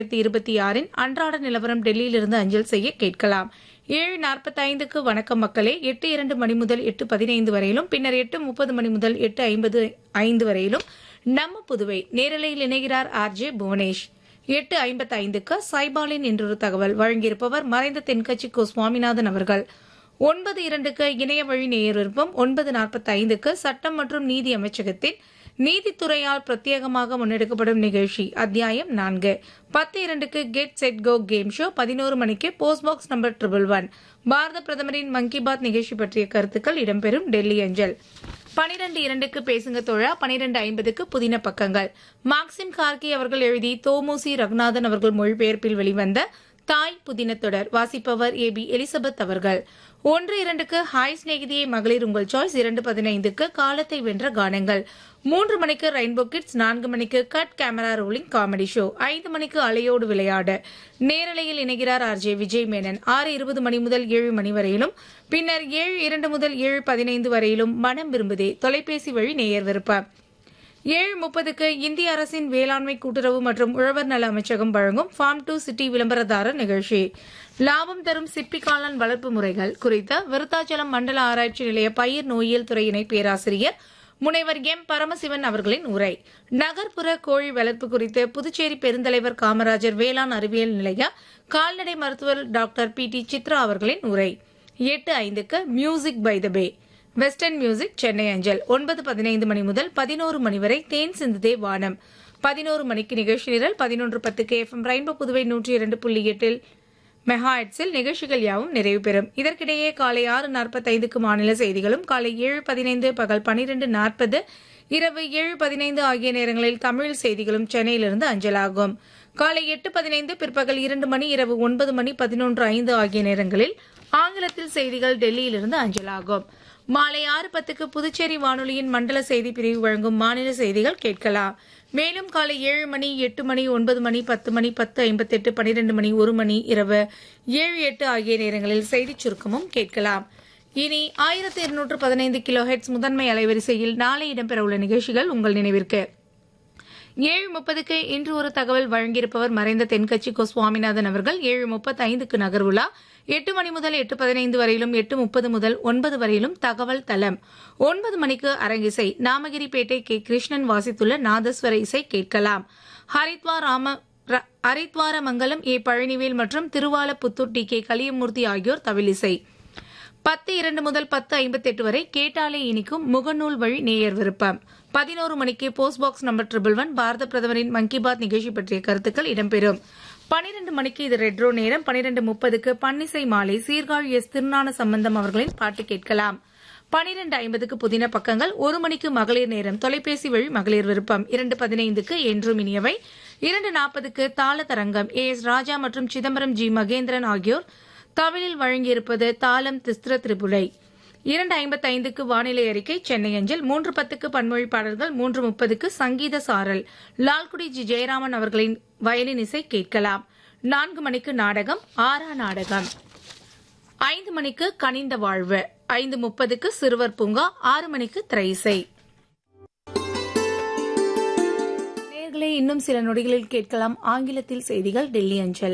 இருபத்தி ஆறின் அன்றாட நிலவரம் டெல்லியிலிருந்து அஞ்சல் செய்ய கேட்கலாம் ஏழு நாற்பத்தைந்துக்கு வணக்கம் மக்களே எட்டு இரண்டு மணி முதல் எட்டு பதினைந்து வரையிலும் பின்னர் எட்டு முப்பது மணி முதல் எட்டு ஐம்பது ஐந்து வரையிலும் நம்ம புதுவை நேரலையில் இணைகிறார் ஆர் ஜே புவனேஷ் எட்டு ஐம்பத்தைந்துக்கு சைபாலின் என்றொரு தகவல் வழங்கியிருப்பவர் மறைந்த தென்கட்சி கோ சுவாமிநாதன் அவர்கள் ஒன்பது இரண்டுக்கு இணைய வழி நேயர் விருப்பம் ஒன்பது நாற்பத்தி ஐந்துக்கு சட்டம் மற்றும் நீதி அமைச்சகத்தின் நீதித்துறையால் பிரத்யேகமாக முன்னெடுக்கப்படும் நிகழ்ச்சி அத்தியாயம் நான்கு பத்து இரண்டுக்கு get set go game show பதினோரு மணிக்கு post box number triple one பாரத பிரதமரின் மன் கி பாத் நிகழ்ச்சி பற்றிய கருத்துக்கள் இடம்பெறும் டெல்லி அஞ்சல் பனிரெண்டு இரண்டுக்கு பேசுங்க தோழா பனிரெண்டு ஐம்பதுக்கு புதின பக்கங்கள் மார்க்சிம் கார்கி அவர்கள் எழுதி தோமுசி ரகுநாதன் அவர்கள் மொழிபெயர்ப்பில் வெளிவந்த தாய் புதின தொடர் வாசிப்பவர் ஏ பி எலிசபெத் அவர்கள் ஒன்று இரண்டுக்கு ஹாய் சிநேகிதியை மகளிர் உங்கள் சாய்ஸ் இரண்டு பதினைந்துக்கு காலத்தை வென்ற கானங்கள் மூன்று மணிக்கு ரெயின்போ கிட்ஸ் நான்கு மணிக்கு cut camera rolling comedy show ஐந்து மணிக்கு அலையோடு விளையாட நேரலையில் இணைகிறார் ஆர் ஜே விஜய் மேனன் ஆறு இருபது மணி முதல் ஏழு மணி வரையிலும் பின்னர் ஏழு இரண்டு முதல் ஏழு பதினைந்து வரையிலும் மனம் விரும்புதே தொலைபேசி வழி நேயர் விருப்பம் ஏழு முப்பதுக்கு இந்திய அரசின் வேளாண்மை கூட்டுறவு மற்றும் உழவர் நல அமைச்சகம் வழங்கும் ஃபார்ம் டு சிட்டி விளம்பரதாரர் நிகழ்ச்சி லாபம் தரும் சிப்பி காளான் வளர்ப்பு முறைகள் குறித்த விருத்தாச்சலம் மண்டல ஆராய்ச்சி நிலைய பயிர் நோயியல் துறை இணை பேராசிரியர் முனைவர் எம் பரமசிவன் அவர்களின் உரை நகர்ப்புற கோழி வளர்ப்பு குறித்து புதுச்சேரி பெருந்தலைவர் காமராஜர் வேளாண் அறிவியல் நிலைய கால்நடை மருத்துவர் டாக்டர் பி டி சித்ரா அவர்களின் உரை எட்டு ஐந்துக்கு music by the bay western music Chennai அஞ்சல் ஒன்பது பதினைந்து மணி முதல் பதினோரு மணி வரை தேன் சிந்துதே வானம் பதினோரு மணிக்கு நிகழ்ச்சி நிரல் பதினொன்று பத்துக்கு எஃப்எம் ரெயின்போ புதுவை நூற்றி இரண்டு புள்ளி எட்டில் மெகாஹெட்ஸில் நிகழ்ச்சிகள் யாவும் நிறைவு பெறும் இதற்கிடையே காலை ஆறு நாற்பத்தைந்துக்கு மாநில செய்திகளும் காலை ஏழு பதினைந்து பகல் பனிரெண்டு நாற்பது இரவு ஏழு பதினைந்து ஆகிய நேரங்களில் தமிழ் செய்திகளும் சென்னையிலிருந்து அஞ்சலாகும் காலை எட்டு பதினைந்து பிற்பகல் இரண்டு மணி இரவு ஒன்பது மணி பதினொன்று ஐந்து ஆகிய நேரங்களில் ஆங்கிலத்தில் செய்திகள் டெல்லியிலிருந்து அஞ்சலாகும் மாலை ஆறு பத்துக்கு புதுச்சேரி வானொலியின் மண்டல செய்தி பிரிவு வழங்கும் மாநில செய்திகள் கேட்கலாம் மேலும் காலை ஏழு மணி எட்டு மணி ஒன்பது மணி பத்து மணி பத்து ஐம்பத்தெட்டு பனிரெண்டு மணி ஒரு மணி இரவு ஏழு எட்டு ஆகிய நேரங்களில் செய்திச் சுருக்கமும் கேட்கலாம் இனி ஆயிரத்தி இருநூற்று பதினைந்து கிலோ ஹெட்ஸ் முதன்மை அலைவரிசையில் நாளை இடம்பெறவுள்ள நிகழ்ச்சிகள் உங்கள் நினைவிற்கு ஏழு முப்பதுக்கு இன்று ஒரு தகவல் வழங்கியிருப்பவர் மறைந்த தென்கட்சி கோ சுவாமிநாதன் அவர்கள் ஏழு முப்பத்தி ஐந்துக்கு நகர்வுலா எட்டு மணி முதல் எட்டு பதினைந்து வரையிலும் எட்டு முப்பது முதல் ஒன்பது வரையிலும் தகவல் தளம் ஒன்பது மணிக்கு அரங்கிசை நாமகிரிப்பேட்டை கே கிருஷ்ணன் வாசித்துள்ள நாதஸ்வர இசை கேட்கலாம் ஹரித்வா ராம ஹரித்வாரமங்கலம் ஏ பழனிவேல் மற்றும் திருவாலப்புத்தூர் டி கே கலியமூர்த்தி ஆகியோர் தவிலிசை பத்து இரண்டு முதல் பத்து ஐம்பத்தெட்டு வரை கேட்டாலே இனிக்கும் முகநூல் வழி நேயர் விருப்பம் பதினோரு மணிக்கு post box number triple one பாரத பிரதமரின் மன் கி பாத் நிகழ்ச்சி பற்றிய கருத்துக்கள் இடம்பெறும் பனிரெண்டு மணிக்கு இது ரெட்ரோ நேரம் பனிரெண்டு முப்பதுக்கு பன்னிசை மாலை சீர்காழி எஸ் திருநான சம்பந்தம் அவர்களின் பாட்டு கேட்கலாம் பனிரெண்டு ஐம்பதுக்கு புதின பக்கங்கள் ஒரு மணிக்கு மகளிர் நேரம் தொலைபேசி வழி மகளிர் விருப்பம் இரண்டு பதினைந்துக்கு என்றும் இனியவை இரண்டு நாற்பதுக்கு தாள தரங்கம் ஏ எஸ் ராஜா மற்றும் சிதம்பரம் ஜி மகேந்திரன் ஆகியோர் தவிழில் வழங்கியிருப்பது தாளம் திஸ்திர திரிபுரை இரண்டு ஐம்பத்தைந்துக்கு வானிலை அறிக்கை சென்னை அஞ்சல் மூன்று பத்துக்கு பன்மொழி பாடல்கள் மூன்று முப்பதுக்கு சங்கீத சாரல் லால்குடி ஜி ஜெயராமன் அவர்களின் வயலின் இசை கேட்கலாம் நான்கு மணிக்கு நாடகம் ஆறா நாடகம் ஐந்து மணிக்கு கனிந்த வாழ்வு ஐந்து முப்பதுக்கு சிறுவர் பூங்கா ஆறு மணிக்கு திரையிசை நேர்களை இன்னும் சில நொடிகளில் கேட்கலாம் ஆங்கிலத்தில் செய்திகள் டெல்லி அஞ்சல்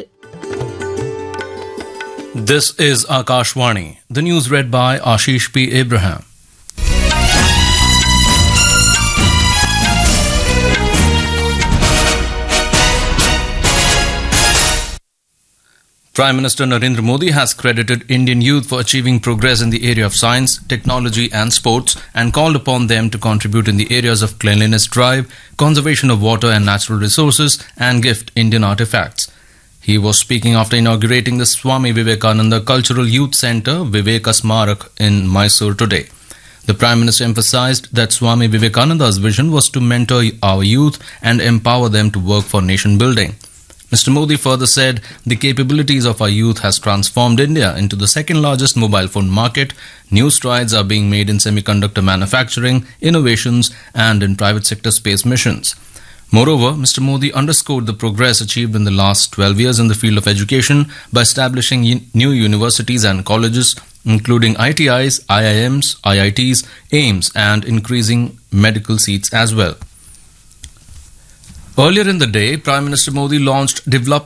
This is Akashwani. The news read by Ashish P. Abraham. Prime Minister Narendra Modi has credited Indian youth for achieving progress in the area of science, technology, and sports and called upon them to contribute in the areas of cleanliness drive, conservation of water and natural resources, and gift Indian artifacts. He was speaking after inaugurating the Swami Vivekananda Cultural Youth Center, Viveka Smarak, in Mysore today. The Prime Minister emphasized that Swami Vivekananda's vision was to mentor our youth and empower them to work for nation building. Mr. Modi further said the capabilities of our youth has transformed India into the second largest mobile phone market. New strides are being made in semiconductor manufacturing, innovations, and in private sector space missions. Moreover, Mr. Modi underscored the progress achieved in the last 12 years in the field of education by establishing u- new universities and colleges, including ITIs, IIMs, IITs, AIMS, and increasing medical seats as well. Earlier in the day, Prime Minister Modi launched Develop